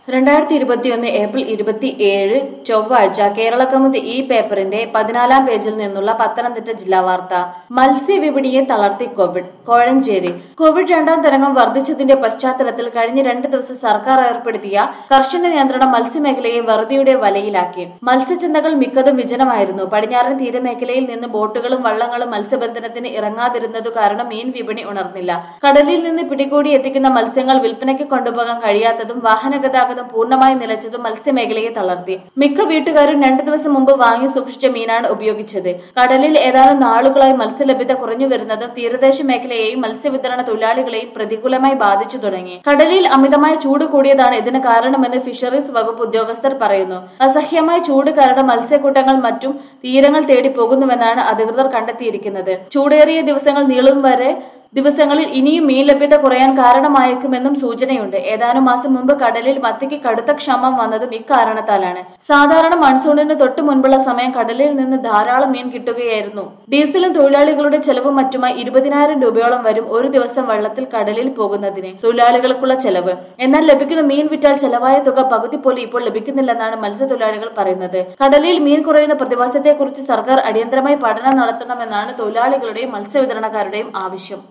രണ്ടായിരത്തി ഇരുപത്തിയൊന്ന് ഏപ്രിൽ ഇരുപത്തി ഏഴ് ചൊവ്വാഴ്ച കേരള കൗമുദി ഈ പേപ്പറിന്റെ പതിനാലാം പേജിൽ നിന്നുള്ള പത്തനംതിട്ട ജില്ലാ വാർത്ത മത്സ്യവിപണിയെ തളർത്തി കോവിഡ് കോഴഞ്ചേരി കോവിഡ് രണ്ടാം തരംഗം വർദ്ധിച്ചതിന്റെ പശ്ചാത്തലത്തിൽ കഴിഞ്ഞ രണ്ട് ദിവസം സർക്കാർ ഏർപ്പെടുത്തിയ കർശന നിയന്ത്രണം മത്സ്യമേഖലയെ വെറുതെയുടെ വലയിലാക്കി മത്സ്യചന്തകൾ മിക്കതും വിജനമായിരുന്നു പടിഞ്ഞാറൻ തീരമേഖലയിൽ നിന്ന് ബോട്ടുകളും വള്ളങ്ങളും മത്സ്യബന്ധനത്തിന് ഇറങ്ങാതിരുന്നതു കാരണം മീൻ വിപണി ഉണർന്നില്ല കടലിൽ നിന്ന് പിടികൂടി എത്തിക്കുന്ന മത്സ്യങ്ങൾ വിൽപ്പനയ്ക്ക് കൊണ്ടുപോകാൻ കഴിയാത്തതും വാഹന ഗതാഗതം പൂർണ്ണമായി നിലച്ചതും മത്സ്യമേഖലയെ തളർത്തി മിക്ക വീട്ടുകാരും രണ്ടു ദിവസം മുമ്പ് വാങ്ങി സൂക്ഷിച്ച മീനാണ് ഉപയോഗിച്ചത് കടലിൽ ഏതാനും നാളുകളായി മത്സ്യലഭ്യത കുറഞ്ഞു വരുന്നതും തീരദേശ മേഖലയെയും മത്സ്യവിതരണ തൊഴിലാളികളെയും പ്രതികൂലമായി ബാധിച്ചു തുടങ്ങി കടലിൽ അമിതമായ ചൂട് കൂടിയതാണ് ഇതിന് കാരണമെന്ന് ഫിഷറീസ് വകുപ്പ് ഉദ്യോഗസ്ഥർ പറയുന്നു അസഹ്യമായ ചൂട് കാരണം മത്സ്യക്കൂട്ടങ്ങൾ മറ്റും തീരങ്ങൾ തേടി പോകുന്നുവെന്നാണ് അധികൃതർ കണ്ടെത്തിയിരിക്കുന്നത് ചൂടേറിയ ദിവസങ്ങൾ നീളും വരെ ദിവസങ്ങളിൽ ഇനിയും മീൻ ലഭ്യത കുറയാൻ കാരണമായേക്കുമെന്നും സൂചനയുണ്ട് ഏതാനും മാസം മുമ്പ് കടലിൽ മത്തിക്ക് കടുത്ത ക്ഷാമം വന്നതും ഇക്കാരണത്താലാണ് സാധാരണ മൺസൂണിന് തൊട്ടു മുൻപുള്ള സമയം കടലിൽ നിന്ന് ധാരാളം മീൻ കിട്ടുകയായിരുന്നു ഡീസലും തൊഴിലാളികളുടെ ചെലവും മറ്റുമായി ഇരുപതിനായിരം രൂപയോളം വരും ഒരു ദിവസം വെള്ളത്തിൽ കടലിൽ പോകുന്നതിന് തൊഴിലാളികൾക്കുള്ള ചെലവ് എന്നാൽ ലഭിക്കുന്ന മീൻ വിറ്റാൽ ചെലവായ തുക പകുതി പോലും ഇപ്പോൾ ലഭിക്കുന്നില്ലെന്നാണ് മത്സ്യത്തൊഴിലാളികൾ പറയുന്നത് കടലിൽ മീൻ കുറയുന്ന പ്രതിഭാസത്തെക്കുറിച്ച് സർക്കാർ അടിയന്തരമായി പഠനം നടത്തണമെന്നാണ് തൊഴിലാളികളുടെയും മത്സ്യവിതരണക്കാരുടെയും ആവശ്യം